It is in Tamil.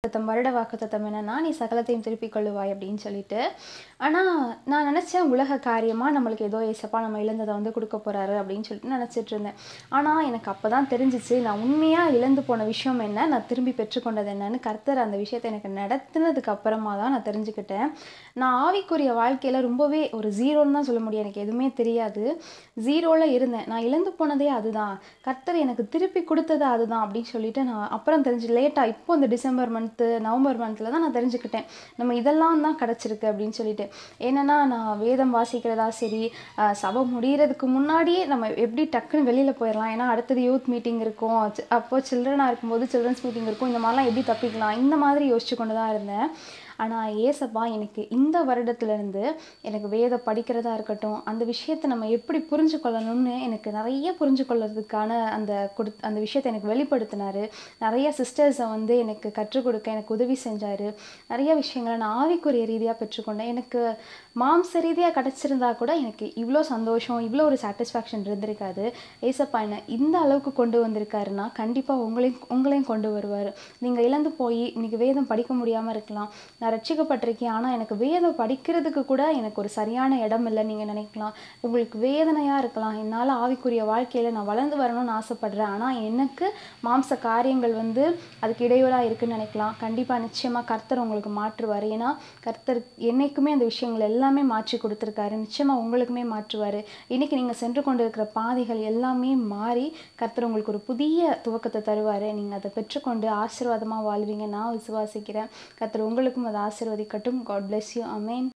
தத்தம் வருட வாக்குத்தத்தம் என்னன்னா நீ சகலத்தையும் திருப்பிக் கொள்ளுவாய் அப்படின்னு சொல்லிட்டு ஆனால் நான் நினச்சேன் உலக காரியமாக நம்மளுக்கு ஏதோ ஏசப்பா நம்ம இழந்ததை வந்து கொடுக்க போகிறாரு அப்படின்னு சொல்லிட்டு நினச்சிட்டு இருந்தேன் ஆனால் எனக்கு அப்போ தான் தெரிஞ்சிச்சு நான் உண்மையாக இழந்து போன விஷயம் என்ன நான் திரும்பி பெற்றுக்கொண்டது என்னன்னு கர்த்தர் அந்த விஷயத்தை எனக்கு நடத்தினதுக்கு அப்புறமா தான் நான் தெரிஞ்சுக்கிட்டேன் நான் ஆவிக்குரிய வாழ்க்கையில் ரொம்பவே ஒரு ஜீரோன்னு தான் சொல்ல முடியும் எனக்கு எதுவுமே தெரியாது ஜீரோவில் இருந்தேன் நான் இழந்து போனதே அதுதான் கர்த்தர் எனக்கு திருப்பி கொடுத்தது அதுதான் அப்படின்னு சொல்லிட்டு நான் அப்புறம் தெரிஞ்சு லேட்டாக இப்போ இந்த டிசம்பர் மந்த்து நவம்பர் மந்தில் தான் நான் தெரிஞ்சுக்கிட்டேன் நம்ம இதெல்லாம் தான் கிடச்சிருக்கு அப்படின்னு சொல்லிட்டு ஏன்னா நான் வேதம் வாசிக்கிறதா சரி அஹ் சபை முடிகிறதுக்கு முன்னாடியே நம்ம எப்படி டக்குன்னு வெளியில் போயிடலாம் ஏன்னா அடுத்தது யூத் மீட்டிங் இருக்கும் சி- அப்போ சில்ட்ரனாக இருக்கும்போது சில்ட்ரன்ஸ் மீட்டிங் இருக்கும் இந்த மாதிரிலாம் எப்படி தப்பிக்கலாம் இந்த மாதிரி யோசிச்சு கொண்டு தான் இருந்தேன் ஆனால் ஏசப்பா எனக்கு இந்த வருடத்துலேருந்து எனக்கு வேத படிக்கிறதா இருக்கட்டும் அந்த விஷயத்தை நம்ம எப்படி புரிஞ்சு கொள்ளணும்னு எனக்கு நிறைய புரிஞ்சு கொள்றதுக்கான அந்த கொடு அந்த விஷயத்தை எனக்கு வெளிப்படுத்தினாரு நிறைய சிஸ்டர்ஸை வந்து எனக்கு கற்றுக் கொடுக்க எனக்கு உதவி செஞ்சார் நிறைய விஷயங்களை நான் ஆவிக்குரிய ரீதியாக பெற்றுக்கொண்டேன் எனக்கு மாம்ச ரீதியாக கிடச்சிருந்தா கூட எனக்கு இவ்வளோ சந்தோஷம் இவ்வளோ ஒரு சாட்டிஸ்ஃபேக்ஷன் இருந்திருக்காது ஏசப்பா என்னை இந்த அளவுக்கு கொண்டு வந்திருக்காருன்னா கண்டிப்பாக உங்களையும் உங்களையும் கொண்டு வருவார் நீங்கள் இழந்து போய் இன்னைக்கு வேதம் படிக்க முடியாமல் இருக்கலாம் நான் ரட்சிக்கப்பட்டிருக்கேன் ஆனால் எனக்கு வேதம் படிக்கிறதுக்கு கூட எனக்கு ஒரு சரியான இடம் இல்லைன்னு நீங்கள் நினைக்கலாம் உங்களுக்கு வேதனையாக இருக்கலாம் என்னால் ஆவிக்குரிய வாழ்க்கையில் நான் வளர்ந்து வரணும்னு ஆசைப்படுறேன் ஆனால் எனக்கு மாம்ச காரியங்கள் வந்து அதுக்கு இடையூறாக இருக்குன்னு நினைக்கலாம் கண்டிப்பாக நிச்சயமாக கர்த்தர் உங்களுக்கு மாற்றுவார் ஏன்னா கர்த்தர் என்னைக்குமே அந்த விஷயங்கள் எல்லாமே மாற்றி கொடுத்துருக்காரு நிச்சயமாக உங்களுக்குமே மாற்றுவார் இன்னைக்கு நீங்கள் சென்று கொண்டு இருக்கிற பாதைகள் எல்லாமே மாறி கர்த்தர் உங்களுக்கு ஒரு புதிய துவக்கத்தை தருவார் நீங்கள் அதை பெற்றுக்கொண்டு ஆசீர்வாதமாக வாழ்வீங்க நான் விசுவாசிக்கிறேன் கர்த்தர் உங்களுக்கும் அதை ஆசீர்வதிக்கட்டும் காட் bless யூ அமேன்